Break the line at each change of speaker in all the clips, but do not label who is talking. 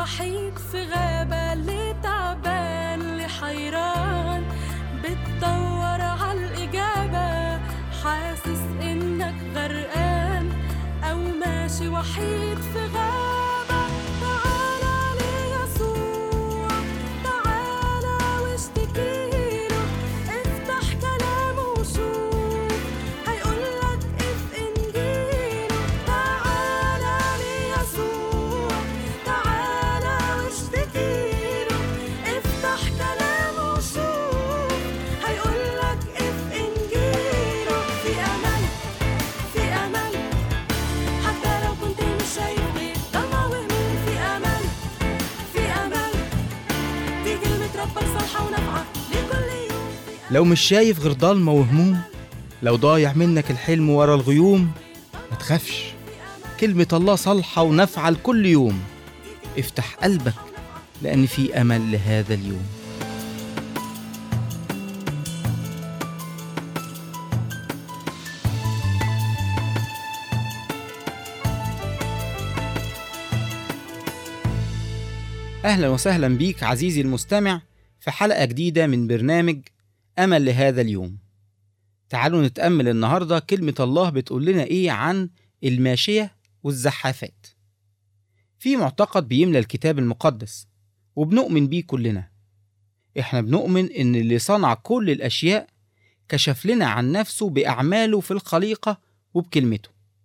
وحيد في غابة اللي تعبان اللي حيران بتدور عالإجابة حاسس إنك غرقان أو ماشي وحيد في غابة تعالى ليسوع تعالى واشتكيله افتح كلامه وشوف هيقولك اف انجيله تعالى ليسوع تعالى واشتكيله افتح كلامه وشوف هيقولك اف انجيله في امل في امل حتى لو كنت مش شايف غير ضلمة وهموم في امل في امل دي كلمة ربك صالحة ونافعة لكل يوم
لو مش شايف غير ضلمة وهموم لو ضايع منك الحلم ورا الغيوم ما تخافش كلمة الله صالحة ونافعة لكل يوم افتح قلبك لأن في أمل لهذا اليوم أهلا وسهلا بيك عزيزي المستمع في حلقة جديدة من برنامج أمل لهذا اليوم تعالوا نتأمل النهاردة كلمة الله بتقول لنا إيه عن الماشية والزحافات في معتقد بيملى الكتاب المقدس وبنؤمن بيه كلنا إحنا بنؤمن إن اللي صنع كل الأشياء كشف لنا عن نفسه بأعماله في الخليقة وبكلمته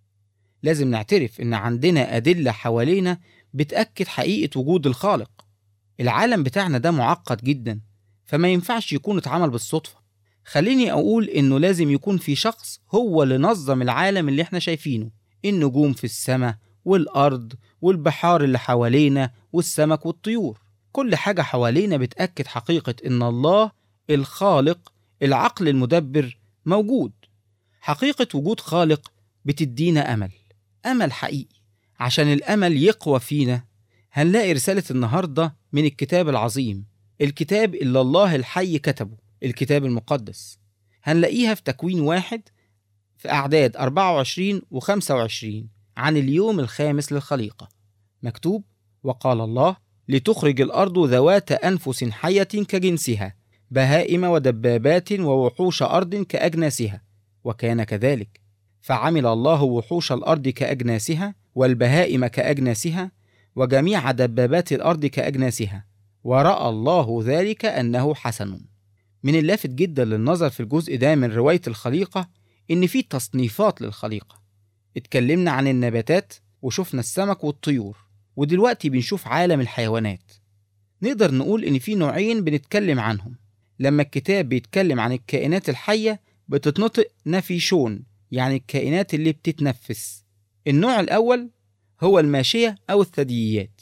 لازم نعترف إن عندنا أدلة حوالينا بتأكد حقيقة وجود الخالق العالم بتاعنا ده معقد جدا فما ينفعش يكون اتعمل بالصدفة خليني أقول إنه لازم يكون في شخص هو اللي نظم العالم اللي احنا شايفينه النجوم في السماء والأرض والبحار اللي حوالينا والسمك والطيور كل حاجة حوالينا بتأكد حقيقة إن الله الخالق العقل المدبر موجود حقيقة وجود خالق بتدينا أمل أمل حقيقي عشان الأمل يقوى فينا هنلاقي رسالة النهاردة من الكتاب العظيم الكتاب اللي الله الحي كتبه الكتاب المقدس هنلاقيها في تكوين واحد في أعداد 24 و 25 عن اليوم الخامس للخليقة مكتوب وقال الله لتخرج الأرض ذوات أنفس حية كجنسها بهائم ودبابات ووحوش أرض كأجناسها وكان كذلك فعمل الله وحوش الأرض كأجناسها والبهائم كأجناسها وجميع دبابات الأرض كأجناسها ورأى الله ذلك أنه حسن من اللافت جدا للنظر في الجزء ده من رواية الخليقة إن في تصنيفات للخليقة اتكلمنا عن النباتات وشفنا السمك والطيور ودلوقتي بنشوف عالم الحيوانات نقدر نقول إن في نوعين بنتكلم عنهم لما الكتاب بيتكلم عن الكائنات الحية بتتنطق نفيشون يعني الكائنات اللي بتتنفس النوع الأول هو الماشية أو الثدييات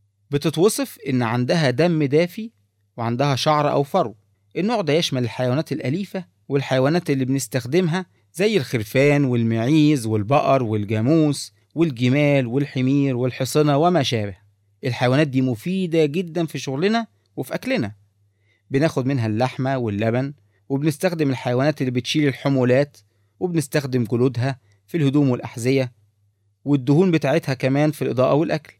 بتتوصف إن عندها دم دافي وعندها شعر أو فرو النوع ده يشمل الحيوانات الأليفة والحيوانات اللي بنستخدمها زي الخرفان والمعيز والبقر والجاموس والجمال والحمير والحصنة وما شابه الحيوانات دي مفيدة جدا في شغلنا وفي أكلنا بناخد منها اللحمة واللبن وبنستخدم الحيوانات اللي بتشيل الحمولات وبنستخدم جلودها في الهدوم والأحذية والدهون بتاعتها كمان في الإضاءة والأكل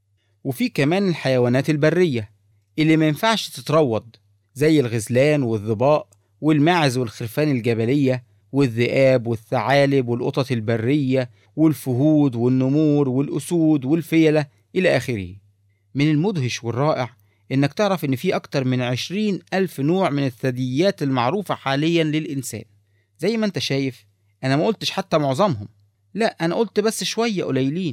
وفي كمان الحيوانات البرية اللي ما ينفعش تتروض زي الغزلان والظباء والماعز والخرفان الجبلية والذئاب والثعالب والقطط البرية والفهود والنمور والأسود والفيلة إلى آخره من المدهش والرائع إنك تعرف إن في أكتر من عشرين ألف نوع من الثدييات المعروفة حاليا للإنسان زي ما أنت شايف أنا ما قلتش حتى معظمهم لا أنا قلت بس شوية قليلين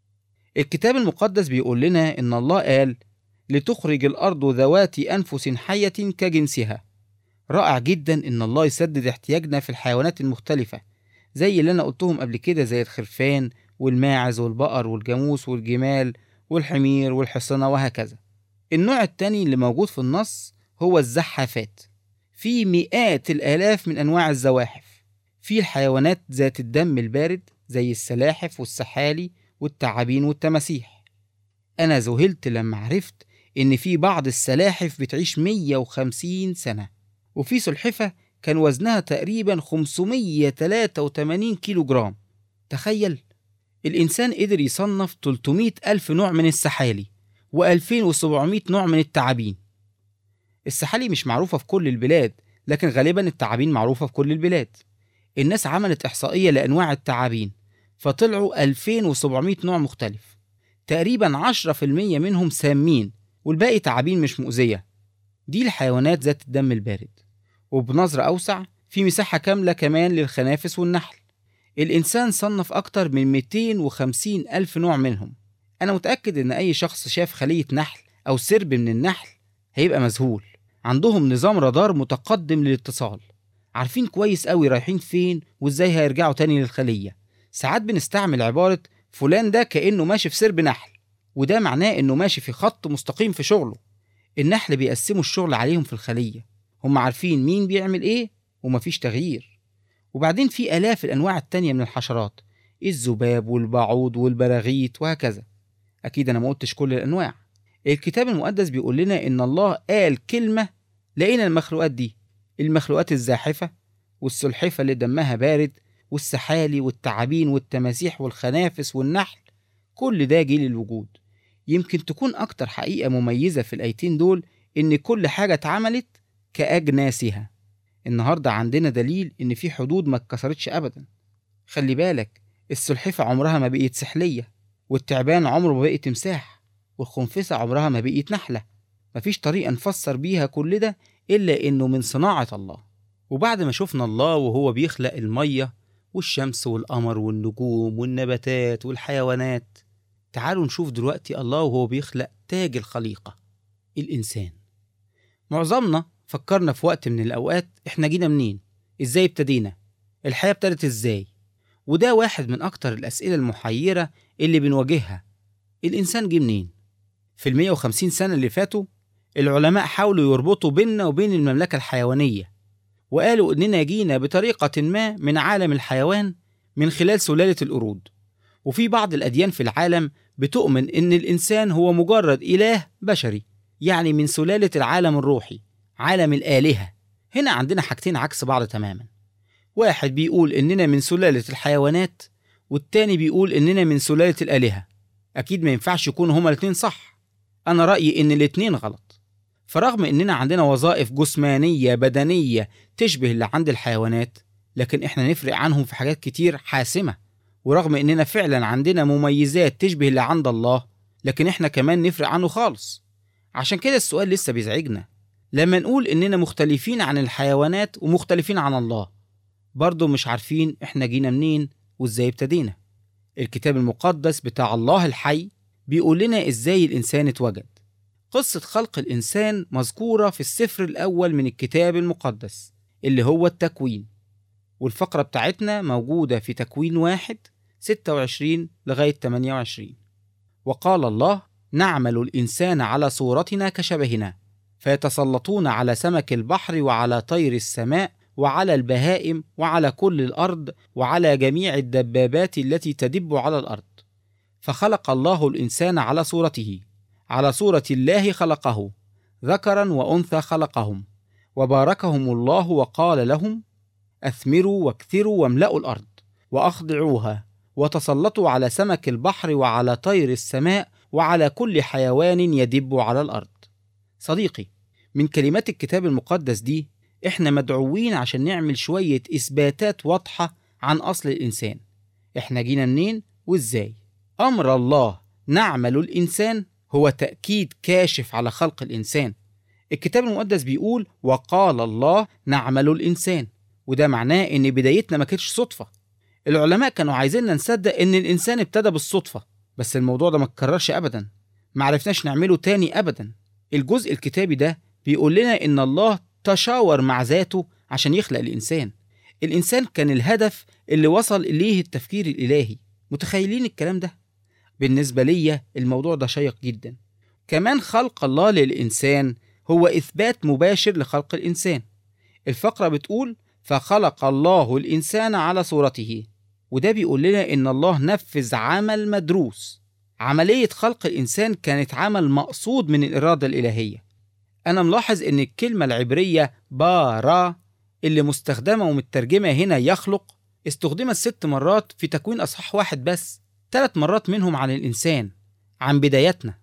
الكتاب المقدس بيقول لنا إن الله قال لتخرج الأرض ذوات أنفس حية كجنسها رائع جدا إن الله يسدد احتياجنا في الحيوانات المختلفة زي اللي أنا قلتهم قبل كده زي الخرفان والماعز والبقر والجاموس والجمال والحمير والحصنة وهكذا النوع التاني اللي موجود في النص هو الزحافات في مئات الآلاف من أنواع الزواحف في الحيوانات ذات الدم البارد زي السلاحف والسحالي والتعابين والتماسيح أنا ذهلت لما عرفت إن في بعض السلاحف بتعيش 150 سنة وفي سلحفة كان وزنها تقريبا 583 كيلو جرام تخيل الإنسان قدر يصنف 300 ألف نوع من السحالي و2700 نوع من التعابين السحالي مش معروفة في كل البلاد لكن غالبا التعابين معروفة في كل البلاد الناس عملت إحصائية لأنواع التعابين فطلعوا 2700 نوع مختلف تقريبا 10% منهم سامين والباقي تعابين مش مؤذية دي الحيوانات ذات الدم البارد وبنظرة أوسع في مساحة كاملة كمان للخنافس والنحل الإنسان صنف أكتر من 250 ألف نوع منهم أنا متأكد إن أي شخص شاف خلية نحل أو سرب من النحل هيبقى مذهول عندهم نظام رادار متقدم للاتصال عارفين كويس قوي رايحين فين وإزاي هيرجعوا تاني للخلية ساعات بنستعمل عبارة فلان ده كأنه ماشي في سرب نحل وده معناه إنه ماشي في خط مستقيم في شغله النحل بيقسموا الشغل عليهم في الخلية هم عارفين مين بيعمل إيه ومفيش تغيير وبعدين في آلاف الأنواع التانية من الحشرات الذباب والبعوض والبراغيث وهكذا أكيد أنا ما قلتش كل الأنواع الكتاب المقدس بيقول لنا إن الله قال كلمة لقينا المخلوقات دي المخلوقات الزاحفة والسلحفة اللي دمها بارد والسحالي والتعابين والتماسيح والخنافس والنحل كل ده جه للوجود يمكن تكون أكتر حقيقة مميزة في الآيتين دول إن كل حاجة اتعملت كأجناسها النهاردة عندنا دليل إن في حدود ما اتكسرتش أبدا خلي بالك السلحفة عمرها ما بقيت سحلية والتعبان عمره ما بقي تمساح والخنفسة عمرها ما بقيت نحلة مفيش طريقة نفسر بيها كل ده إلا إنه من صناعة الله وبعد ما شفنا الله وهو بيخلق المية والشمس والقمر والنجوم والنباتات والحيوانات تعالوا نشوف دلوقتي الله وهو بيخلق تاج الخليقة الإنسان معظمنا فكرنا في وقت من الأوقات إحنا جينا منين إزاي ابتدينا الحياة ابتدت إزاي وده واحد من أكتر الأسئلة المحيرة اللي بنواجهها الإنسان جه منين في المية وخمسين سنة اللي فاتوا العلماء حاولوا يربطوا بيننا وبين المملكة الحيوانية وقالوا إننا جينا بطريقة ما من عالم الحيوان من خلال سلالة القرود وفي بعض الأديان في العالم بتؤمن إن الإنسان هو مجرد إله بشري يعني من سلالة العالم الروحي عالم الآلهة هنا عندنا حاجتين عكس بعض تماما واحد بيقول إننا من سلالة الحيوانات والتاني بيقول إننا من سلالة الآلهة أكيد ما ينفعش يكونوا هما الاتنين صح أنا رأيي إن الاتنين غلط فرغم إننا عندنا وظائف جسمانية بدنية تشبه اللي عند الحيوانات لكن إحنا نفرق عنهم في حاجات كتير حاسمة ورغم إننا فعلا عندنا مميزات تشبه اللي عند الله لكن إحنا كمان نفرق عنه خالص عشان كده السؤال لسه بيزعجنا لما نقول إننا مختلفين عن الحيوانات ومختلفين عن الله برضه مش عارفين إحنا جينا منين وإزاي ابتدينا الكتاب المقدس بتاع الله الحي بيقول لنا إزاي الإنسان اتوجد قصة خلق الإنسان مذكورة في السفر الأول من الكتاب المقدس اللي هو التكوين والفقرة بتاعتنا موجودة في تكوين واحد 26 لغاية 28 وقال الله نعمل الإنسان على صورتنا كشبهنا فيتسلطون على سمك البحر وعلى طير السماء وعلى البهائم وعلى كل الأرض وعلى جميع الدبابات التي تدب على الأرض فخلق الله الإنسان على صورته على صورة الله خلقه ذكرا وأنثى خلقهم وباركهم الله وقال لهم أثمروا واكثروا واملأوا الأرض وأخضعوها وتسلطوا على سمك البحر وعلى طير السماء وعلى كل حيوان يدب على الأرض صديقي من كلمات الكتاب المقدس دي احنا مدعوين عشان نعمل شوية إثباتات واضحة عن أصل الإنسان احنا جينا منين وإزاي أمر الله نعمل الإنسان هو تأكيد كاشف على خلق الإنسان الكتاب المقدس بيقول وقال الله نعمل الإنسان وده معناه إن بدايتنا ما كانتش صدفة العلماء كانوا عايزيننا نصدق إن الإنسان ابتدى بالصدفة بس الموضوع ده ما اتكررش أبدا معرفناش نعمله تاني أبدا الجزء الكتابي ده بيقول لنا إن الله تشاور مع ذاته عشان يخلق الإنسان الإنسان كان الهدف اللي وصل إليه التفكير الإلهي متخيلين الكلام ده؟ بالنسبة ليا الموضوع ده شيق جدا كمان خلق الله للإنسان هو إثبات مباشر لخلق الإنسان الفقرة بتقول فخلق الله الإنسان على صورته وده بيقول لنا إن الله نفذ عمل مدروس عملية خلق الإنسان كانت عمل مقصود من الإرادة الإلهية أنا ملاحظ إن الكلمة العبرية بارا اللي مستخدمة ومترجمة هنا يخلق استخدمت ست مرات في تكوين أصحاح واحد بس ثلاث مرات منهم عن الإنسان عن بدايتنا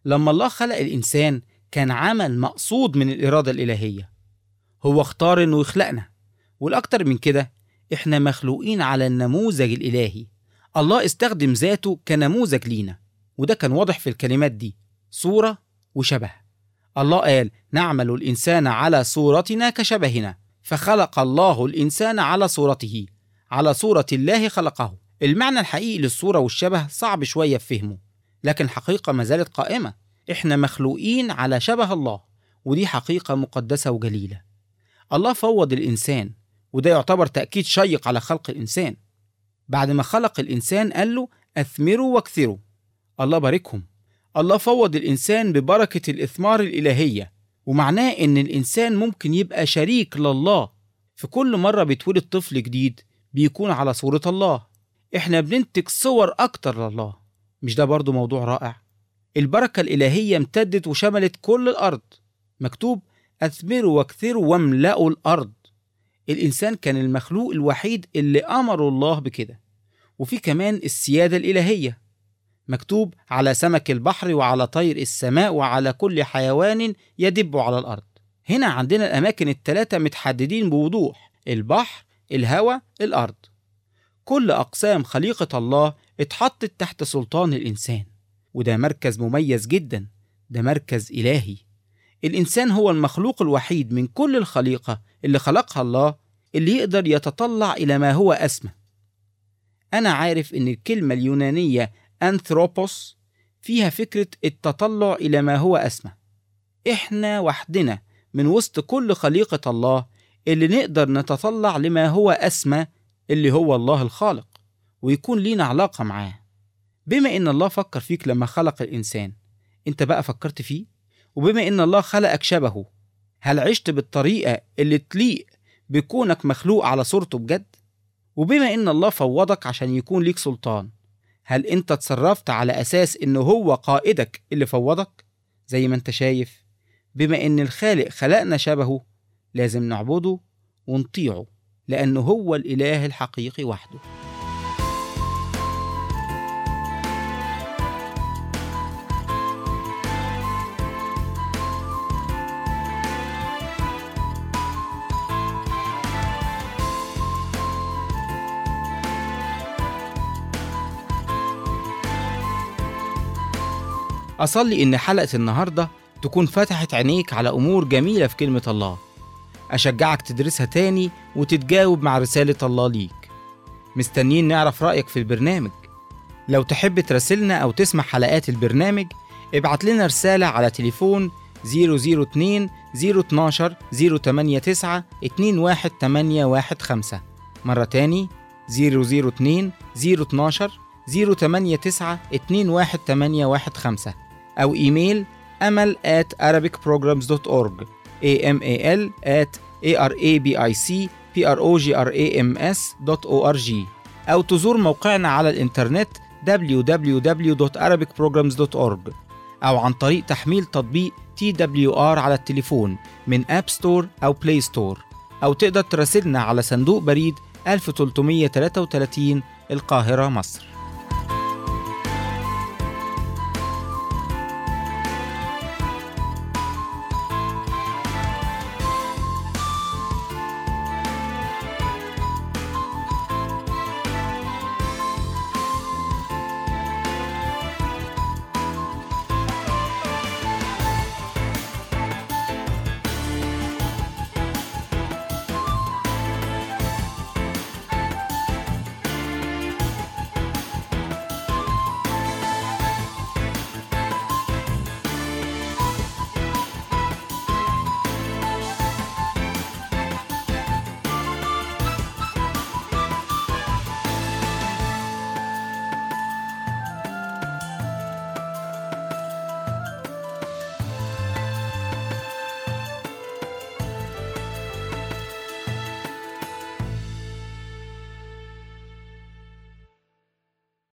لما الله خلق الإنسان كان عمل مقصود من الإرادة الإلهية هو اختار إنه يخلقنا والأكتر من كده إحنا مخلوقين على النموذج الإلهي الله استخدم ذاته كنموذج لينا وده كان واضح في الكلمات دي صورة وشبه الله قال نعمل الإنسان على صورتنا كشبهنا فخلق الله الإنسان على صورته على صورة الله خلقه المعنى الحقيقي للصورة والشبه صعب شوية في فهمه لكن الحقيقة ما زالت قائمة إحنا مخلوقين على شبه الله ودي حقيقة مقدسة وجليلة الله فوض الإنسان وده يعتبر تأكيد شيق على خلق الإنسان بعد ما خلق الإنسان قال له أثمروا واكثروا الله باركهم الله فوض الإنسان ببركة الإثمار الإلهية ومعناه إن الإنسان ممكن يبقى شريك لله في كل مرة بيتولد طفل جديد بيكون على صورة الله إحنا بننتج صور أكتر لله مش ده برضو موضوع رائع البركة الإلهية امتدت وشملت كل الأرض مكتوب أثمروا واكثروا واملأوا الأرض الإنسان كان المخلوق الوحيد اللي أمره الله بكده وفي كمان السيادة الإلهية مكتوب على سمك البحر وعلى طير السماء وعلى كل حيوان يدب على الأرض هنا عندنا الأماكن الثلاثة متحددين بوضوح البحر الهواء الأرض كل أقسام خليقة الله اتحطت تحت سلطان الإنسان وده مركز مميز جدا ده مركز إلهي الإنسان هو المخلوق الوحيد من كل الخليقة اللي خلقها الله اللي يقدر يتطلع إلى ما هو أسمى أنا عارف إن الكلمة اليونانية أنثروبوس فيها فكرة التطلع إلى ما هو أسمى إحنا وحدنا من وسط كل خليقة الله اللي نقدر نتطلع لما هو أسمى اللي هو الله الخالق ويكون لينا علاقة معاه بما إن الله فكر فيك لما خلق الإنسان أنت بقى فكرت فيه وبما إن الله خلقك شبهه هل عشت بالطريقة اللي تليق بكونك مخلوق على صورته بجد؟ وبما إن الله فوضك عشان يكون ليك سلطان هل أنت تصرفت على أساس إنه هو قائدك اللي فوضك؟ زي ما أنت شايف بما إن الخالق خلقنا شبهه لازم نعبده ونطيعه لأنه هو الإله الحقيقي وحده أصلي إن حلقة النهاردة تكون فتحت عينيك على أمور جميلة في كلمة الله أشجعك تدرسها تاني وتتجاوب مع رسالة الله ليك مستنيين نعرف رأيك في البرنامج لو تحب تراسلنا أو تسمع حلقات البرنامج ابعت لنا رسالة على تليفون 002 012 089 21815 مرة تاني 002 012 089 21815 أو إيميل أمل at arabicprograms.org amal at arabicprograms.org أو تزور موقعنا على الإنترنت www.arabicprograms.org أو عن طريق تحميل تطبيق TWR على التليفون من أب ستور أو بلاي ستور أو تقدر تراسلنا على صندوق بريد 1333 القاهرة مصر